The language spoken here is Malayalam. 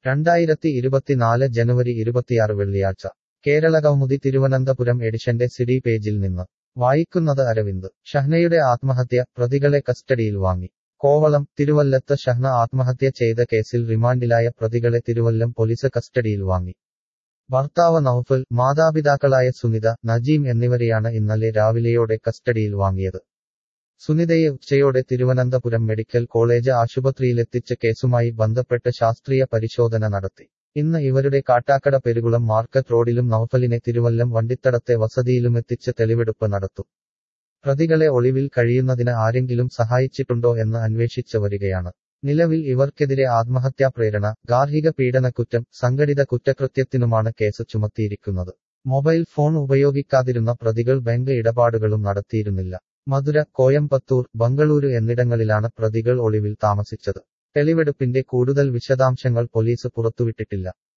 രണ്ടായിരത്തി ഇരുപത്തിനാല് ജനുവരി ഇരുപത്തിയാറ് വെള്ളിയാഴ്ച കേരളകൗമുദി തിരുവനന്തപുരം എഡിഷന്റെ സിഡി പേജിൽ നിന്ന് വായിക്കുന്നത് അരവിന്ദ് ഷഹ്നയുടെ ആത്മഹത്യ പ്രതികളെ കസ്റ്റഡിയിൽ വാങ്ങി കോവളം തിരുവല്ലത്ത് ഷഹ്ന ആത്മഹത്യ ചെയ്ത കേസിൽ റിമാൻഡിലായ പ്രതികളെ തിരുവല്ലം പോലീസ് കസ്റ്റഡിയിൽ വാങ്ങി ഭർത്താവ് നൌഫൽ മാതാപിതാക്കളായ സുനിത നജീം എന്നിവരെയാണ് ഇന്നലെ രാവിലെയോടെ കസ്റ്റഡിയിൽ വാങ്ങിയത് സുനിതയെ ഉച്ചയോടെ തിരുവനന്തപുരം മെഡിക്കൽ കോളേജ് ആശുപത്രിയിലെത്തിച്ച കേസുമായി ബന്ധപ്പെട്ട് ശാസ്ത്രീയ പരിശോധന നടത്തി ഇന്ന് ഇവരുടെ കാട്ടാക്കട പെരുകുളം മാർക്കറ്റ് റോഡിലും നൌഫലിനെ തിരുവല്ലം വണ്ടിത്തടത്തെ വസതിയിലുമെത്തിച്ച് തെളിവെടുപ്പ് നടത്തും പ്രതികളെ ഒളിവിൽ കഴിയുന്നതിന് ആരെങ്കിലും സഹായിച്ചിട്ടുണ്ടോ എന്ന് അന്വേഷിച്ചു വരികയാണ് നിലവിൽ ഇവർക്കെതിരെ ആത്മഹത്യാ പ്രേരണ ഗാർഹിക പീഡനക്കുറ്റം സംഘടിത കുറ്റകൃത്യത്തിനുമാണ് കേസ് ചുമത്തിയിരിക്കുന്നത് മൊബൈൽ ഫോൺ ഉപയോഗിക്കാതിരുന്ന പ്രതികൾ ബാങ്ക് ഇടപാടുകളും നടത്തിയിരുന്നില്ല മധുര കോയമ്പത്തൂർ ബംഗളൂരു എന്നിടങ്ങളിലാണ് പ്രതികൾ ഒളിവിൽ താമസിച്ചത് തെളിവെടുപ്പിന്റെ കൂടുതൽ വിശദാംശങ്ങൾ പോലീസ് പുറത്തുവിട്ടിട്ടില്ല